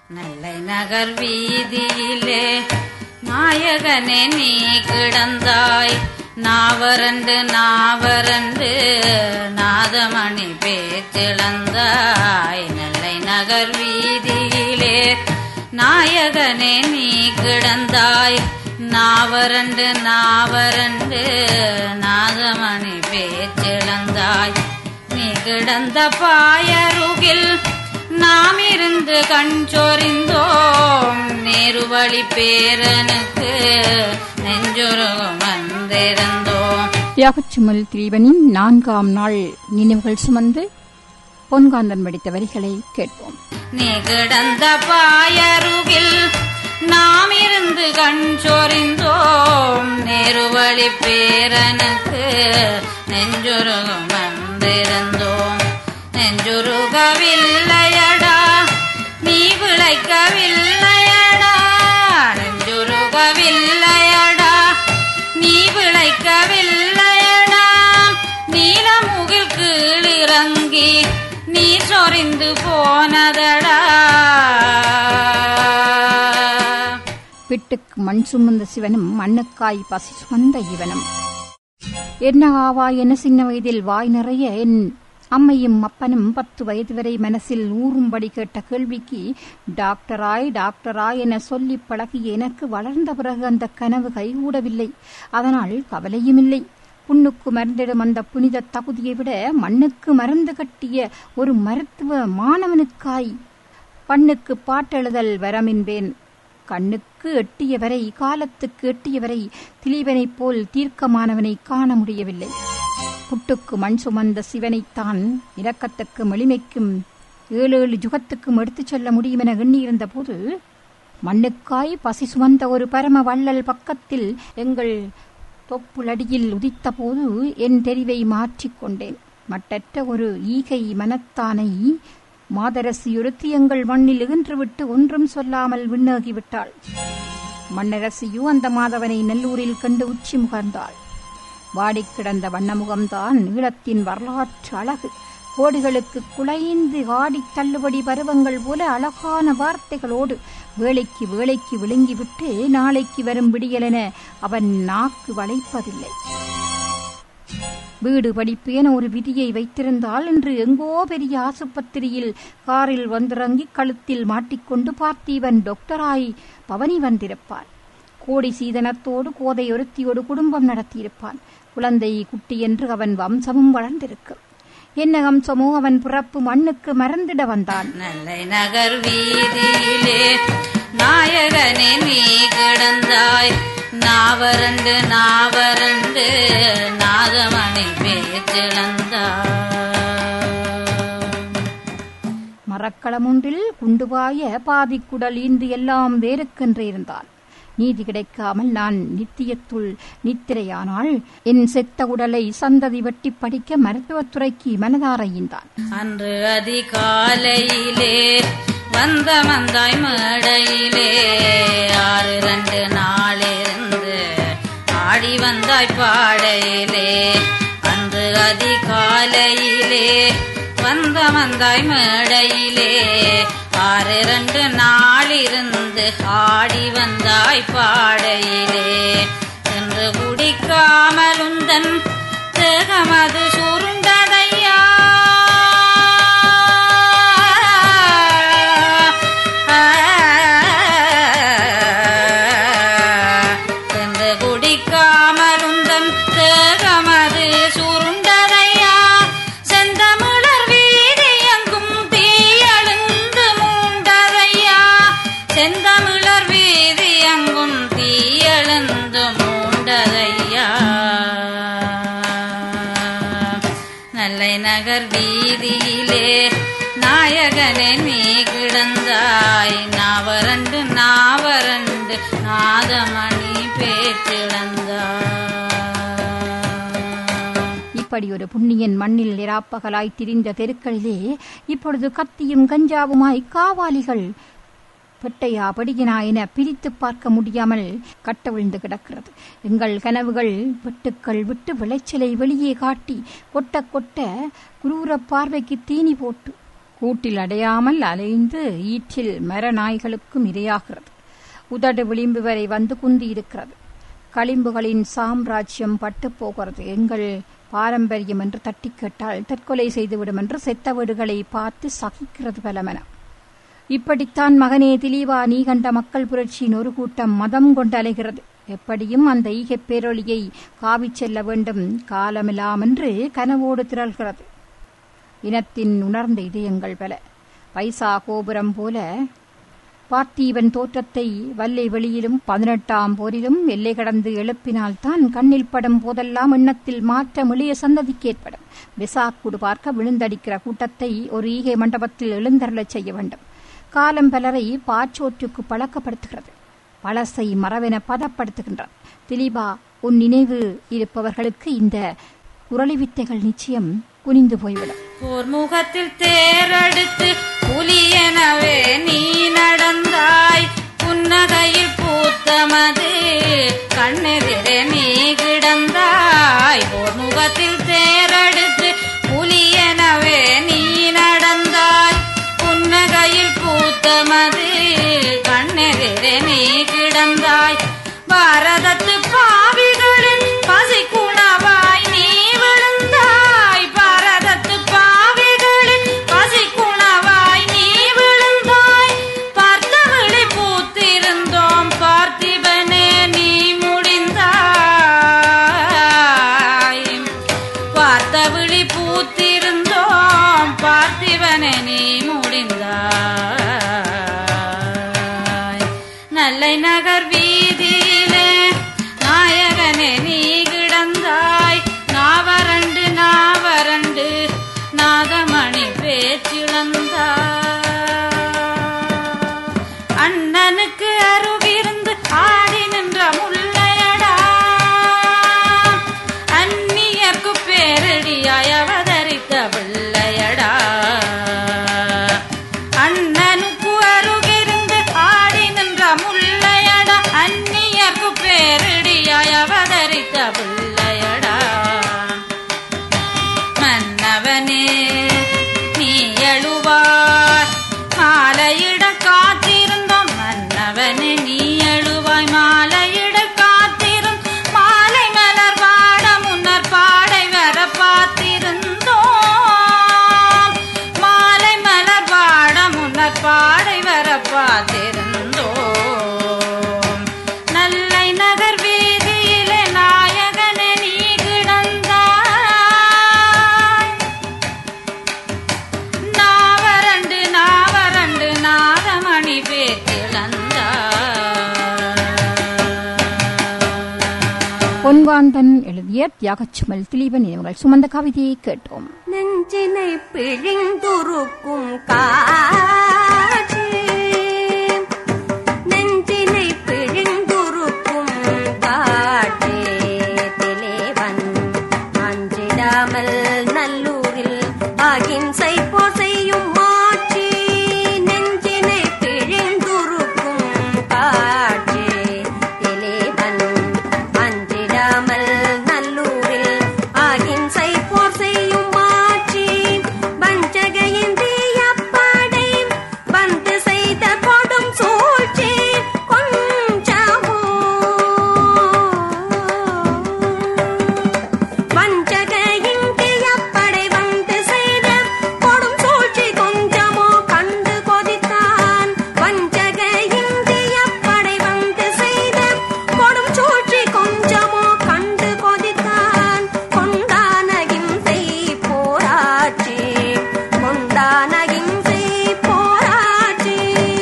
நெல்லை நகர் வீதியிலே நாயகனே நீ கிடந்தாய் நாவரண்டு நாவரண்டு நாதமணி பேச்சிழந்தாய் நெல்லை நகர் வீதியிலே நாயகனே நீ கிடந்தாய் நாவரண்டு நாவரண்டு நாதமணி பேச்சிழந்தாய் நீ கிடந்த பாயருகில் நாம் இருந்து கண் சொறிந்தோம் நேருவழி பேரனுக்கு நெஞ்சுருகும் வந்திருந்தோம் யாகச்சுமல் திலீபனின் நான்காம் நாள் நினைவுகள் சுமந்து பொன்காந்தன் படித்த வரிகளை கேட்போம் நீ கிடந்த பாயருகில் நாம் இருந்து கண் சொறிந்தோம் நேருவழி பேரனுக்கு நெஞ்சுருகும் வந்திருந்தோம் நெஞ்சுருகவில்லையடா நீ விளைக்கவில்லையடா நெஞ்சுருகவில்லையடா நீ விளைக்கவில்லையடா நீலமுகில் கீழிறங்கி நீ சொரிந்து போனதடா பிட்டுக்கு மண் சுமந்த சிவனும் மண்ணுக்காய் பசி சுமந்த இவனும் என்ன ஆவா என சின்ன வயதில் வாய் நிறைய என் அம்மையும் அப்பனும் பத்து வயது வரை மனசில் ஊறும்படி கேட்ட கேள்விக்கு டாக்டராய் டாக்டராய் என சொல்லி பழகிய எனக்கு வளர்ந்த பிறகு அந்த கனவு கைகூடவில்லை அதனால் கவலையும் இல்லை புண்ணுக்கு மருந்திடும் அந்த புனித தகுதியை விட மண்ணுக்கு மருந்து கட்டிய ஒரு மருத்துவ மாணவனுக்காய் பண்ணுக்கு பாட்டெழுதல் வரமின்பேன் கண்ணுக்கு எட்டியவரை காலத்துக்கு எட்டியவரை திலீபனைப் போல் தீர்க்கமானவனை காண முடியவில்லை புட்டுக்கு மண் சுமந்த சிவனைத்தான் இரக்கத்துக்கும் எளிமைக்கும் ஏழு ஏழு யுகத்துக்கும் எடுத்துச் செல்ல முடியும் என எண்ணியிருந்த போது மண்ணுக்காய் பசி சுமந்த ஒரு பரம வள்ளல் பக்கத்தில் எங்கள் தொப்புளடியில் உதித்த போது என் தெரிவை மாற்றிக்கொண்டேன் மட்டற்ற ஒரு ஈகை மனத்தானை மாதரசி ஒருத்தி எங்கள் மண்ணில் இகன்றுவிட்டு ஒன்றும் சொல்லாமல் விண்ணாகிவிட்டாள் மன்னரசியோ அந்த மாதவனை நல்லூரில் கண்டு உச்சி முகர்ந்தாள் வாடிக் கிடந்த வண்ணமுகம்தான் ஈழத்தின் வரலாற்று அழகு கோடிகளுக்கு குலைந்து ஆடித் தள்ளுபடி பருவங்கள் போல அழகான வார்த்தைகளோடு வேலைக்கு வேலைக்கு விழுங்கிவிட்டு நாளைக்கு வரும் விடியலென அவன் நாக்கு வளைப்பதில்லை வீடு படிப்பு என ஒரு விதியை வைத்திருந்தால் இன்று எங்கோ பெரிய ஆசுபத்திரியில் காரில் வந்திறங்கி கழுத்தில் மாட்டிக்கொண்டு பார்த்தீவன் டாக்டராய் பவனி வந்திருப்பான் கோடி சீதனத்தோடு கோதை ஒருத்தியோடு குடும்பம் நடத்தியிருப்பான் குழந்தை குட்டி என்று அவன் வம்சமும் வளர்ந்திருக்கும் என்ன வம்சமோ அவன் பிறப்பு மண்ணுக்கு மறந்திட வந்தான் நெல்லை நகர் வீதியிலே நாயகனே நீ கிடந்தாய் நாவரண்டு நாவரண்டு நாகமணி பேச்சிழந்தாய் மரக்களம் ஒன்றில் குண்டுபாய பாதிக்குடல் ஈந்து எல்லாம் வேறுக்கென்று இருந்தான் நீதி கிடைக்காமல் நான் நித்தியத்துள் நித்திரையானால் என் செத்த உடலை சந்ததி வெட்டி படிக்க மருத்துவத்துறைக்கு மனதார ஈந்தான் அன்று அதிகாலையிலே வந்த மந்தாய் மேடையிலே ஆறு ரெண்டு நாளிருந்து ஆடி வந்தாய் பாடையிலே அன்று அதிகாலையிலே வந்த மந்தாய் மேடையிலே ஆறு ரெண்டு நாளிருந்து ஆடி வந்தாய் பாடையிலே என்று குடிக்காமல் உந்தன் தேகமது சுருண்டதையா என்று குடிக்காமல் உந்தன் தேகமது சுருண்டதையா செந்தமிழர் வீதி எங்கும் தீயழுந்து மூண்டதையா செந்தமிழர் வீதி எங்கும் தீயழுந்து மூண்டதையா நல்லை நகர் வீதியிலே நாயகனே நீ கிடந்தாய் நாவரண்டு நாவரண்டு நாதமணி பேச்சிழந்தாய் இப்படி ஒரு புண்ணியன் மண்ணில் இராப்பகலாய் திரிந்த தெருக்களிலே இப்பொழுது கத்தியும் கஞ்சாவுமாய் காவாலிகள் பெட்டையா படியினா என பிரித்து பார்க்க முடியாமல் கட்டவிழ்ந்து கிடக்கிறது எங்கள் கனவுகள் வெட்டுக்கள் விட்டு விளைச்சலை வெளியே காட்டி கொட்ட கொட்ட குரூர பார்வைக்கு தீனி போட்டு கூட்டில் அடையாமல் அலைந்து ஈற்றில் மர நாய்களுக்கும் இரையாகிறது உதடு விளிம்பு வரை வந்து குந்தி இருக்கிறது களிம்புகளின் சாம்ராஜ்யம் பட்டு போகிறது எங்கள் பாரம்பரியம் என்று தட்டி கேட்டால் தற்கொலை செய்துவிடும் என்று செத்த வீடுகளை பார்த்து சகிக்கிறது பலமென இப்படித்தான் மகனே திலீவா நீ கண்ட மக்கள் புரட்சியின் ஒரு கூட்டம் மதம் கொண்டு அலைகிறது எப்படியும் அந்த ஈகைப் பேரொளியை காவிச் செல்ல வேண்டும் காலமில்லாமென்று கனவோடு திரள்கிறது இனத்தின் உணர்ந்த இதயங்கள் பல பைசா கோபுரம் போல பார்த்தீவன் தோற்றத்தை வல்லை வெளியிலும் பதினெட்டாம் போரிலும் எல்லை கடந்து எழுப்பினால்தான் கண்ணில் படும் போதெல்லாம் எண்ணத்தில் மாற்றம் இளைய சந்ததிக்கு ஏற்படும் விசாக்குடு பார்க்க விழுந்தடிக்கிற கூட்டத்தை ஒரு ஈகை மண்டபத்தில் எழுந்தருளச் செய்ய வேண்டும் காலம் பலரை பாச்சோற்றுக்கு பழக்கப்படுத்துகிறது பழசை மரவென பதப்படுத்துகின்றான் திலீபா உன் நினைவு இருப்பவர்களுக்கு இந்த குரலி வித்தைகள் நிச்சயம் குனிந்து போய்விடும் போர் முகத்தில் தேரெடுத்து புலியெனவே நீ நடந்தாய் புன்னகையில் பூத்தமது கண்ணெதிரே நீ கிடந்தாய் போர் முகத்தில் தேரெடுத்து புலியெனவே நீ நடந்தாய் புன்னகையில் பூத்தமது கண்ணெதிரே நீ கிடந்தாய் பாரதத்து பாவிகளின் பசிக்குணவாய் நீ விழுந்தாய் பாரதத்து பாவிகளின் பசிக்குணவாய் நீ விழுந்தாய் பார்த்த விழி பூத்திருந்தோம் பார்த்திபனே நீ முடிந்தாய் பார்த்த விழி பூத்திருந்தோம் பார்த்திபனே நீ முடிந்தாய் நல்லை நகர் வீதியிலே நாயகனே நீ கிடந்தாய் நாவரண்டு நாவரண்டு நாதமணி பேச்சிழந்தாய் அண்ணனுக்கு அருகிருந்து ஆடி நின்ற முல்லையடா அந்நியர்க்கு பேரடியாய் அவதரித்த பிள்ளையடா அண்ணனுக்கு அருகிருந்து ஆடி நின்ற முல்லையடா அந்நியர்க்கு பேரடியாய் அவதரித்த பிள்ளையடா மன்னவனே நீ எழுவாய் மாலையிட காத்திருந்தோம் மன்னவனே நீ எழுவாய் மாலையிட காத்திரும் மாலை மலர் பாட முன்னர் பாடை வர பார்த்திருந்தோம் மாலை மலர் பாட முன்னர் பாடை வர பார்த்திருந்தோம் நல்லை நகர் வீதியிலே நாயகனே நீ கிடந்தாய் நாவரண்டு நாவரண்டு நாதமணி பேத்திழந்தாய் பொன்வாந்தன் எழுதிய தியாகச்சுமல் திலீபன் நினைவுகள் சுமந்த கவிதையை கேட்டோம் நெஞ்சினை பிழிந்துருக்கும் காற்று நெஞ்சினை பிழிந்துருக்கும் காற்றே திலேவன் அஞ்சிடாமல் நல்லூரில் அகிம்சை போர் செய்யும் மாற்றி நெஞ்சினை பிழிந்துருக்கும் காற்றே திலேவன் அஞ்சிடாமல் நல்லூரில் அகிம்சை போர் செய்யும் மாற்றி வஞ்சகையின் தீயப்படை வந்து செய்த கொடும் சூழ்ச்சி கொஞ்சமோ வஞ்சகையின் தீயப்படை வந்து செய்த கொடும் சூழ்ச்சி கொஞ்சமோ கண்டு கொதித்தான் வஞ்சகையின் தீயப்படை வந்து செய்த கொடும் சூழ்ச்சி கொஞ்சமோ கண்டு கொதித்தான் கொண்டான இம்சை போராட்சி கொண்டான இம்சை போராட்சி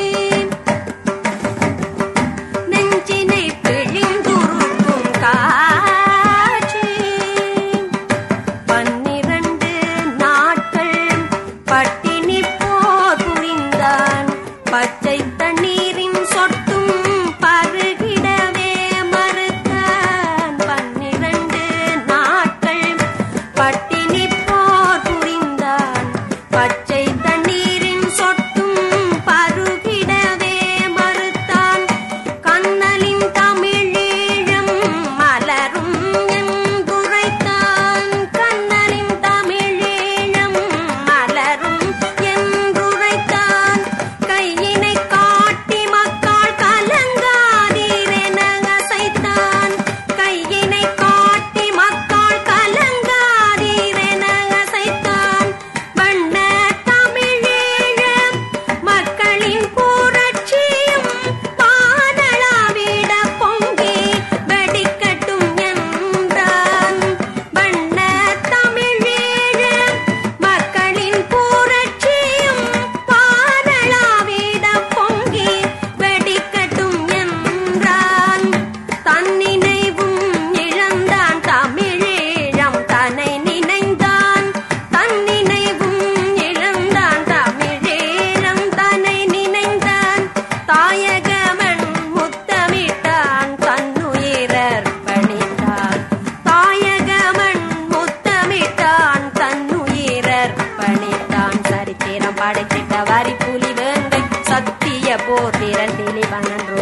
நெஞ்சினை பிழிந்துருக்கும் காட்சி பன்னிரண்டு நாட்கள் பட்டினி போர் புரிந்தான் பச்சை தண்ணீரின் சொட்டும் பருகிடவே மறுத்தான் பன்னிரண்டு நாட்கள் பட்டினி போர் புரிந்தான் பச்சை தண்ணீரின் சொட்டும் பருகிடவே மறுத்தான் கண்ணலின் தமிழீழம் மலரும் என்றுரைத்தான் கண்ணலின் தமிழீழம் மலரும் திரண்டிலி பனன்றோ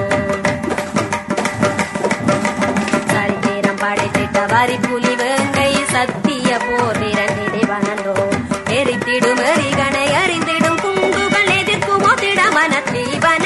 சரித்திரம் படைத்திட்ட வரி புலி வேங்கை சத்திய போர் திரண்டிலி பனன்றோ எரித்திடும் எரிகனை அறிந்திடும் குண்டுகள் எதிர்க்குமோ திட மனத்தீவன